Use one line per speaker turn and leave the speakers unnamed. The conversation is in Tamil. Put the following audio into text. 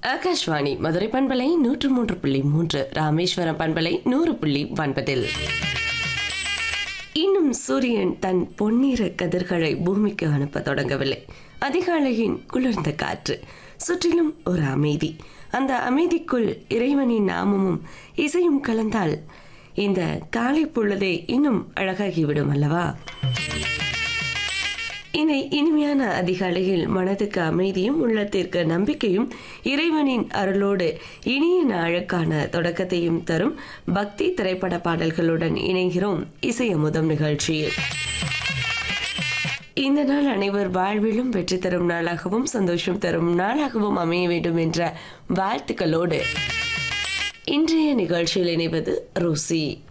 ஆகாஷ்வாணி மதுரை பண்பலை நூற்று மூன்று புள்ளி மூன்று ராமேஸ்வரம் பண்பலை நூறு புள்ளி ஒன்பதில் இன்னும் சூரியன் தன் பொன்னிற கதிர்களை பூமிக்கு அனுப்ப தொடங்கவில்லை அதிகாலையின் குளிர்ந்த காற்று சுற்றிலும் ஒரு அமைதி அந்த அமைதிக்குள் இறைவனின் நாமமும் இசையும் கலந்தால் இந்த காலை பொழுதே இன்னும் அழகாகிவிடும் அல்லவா இந்த இனிமையான அதிகாலையில் மனதுக்கு அமைதியும் உள்ளத்திற்கு நம்பிக்கையும் இறைவனின் அருளோடு இனிய நாளுக்கான தொடக்கத்தையும் தரும் பக்தி திரைப்பட பாடல்களுடன் இணைகிறோம் இசையமுதம் நிகழ்ச்சியில் இந்த நாள் அனைவர் வாழ்விலும் வெற்றி தரும் நாளாகவும் சந்தோஷம் தரும் நாளாகவும் அமைய வேண்டும் என்ற வாழ்த்துக்களோடு இன்றைய நிகழ்ச்சியில் இணைவது ருசி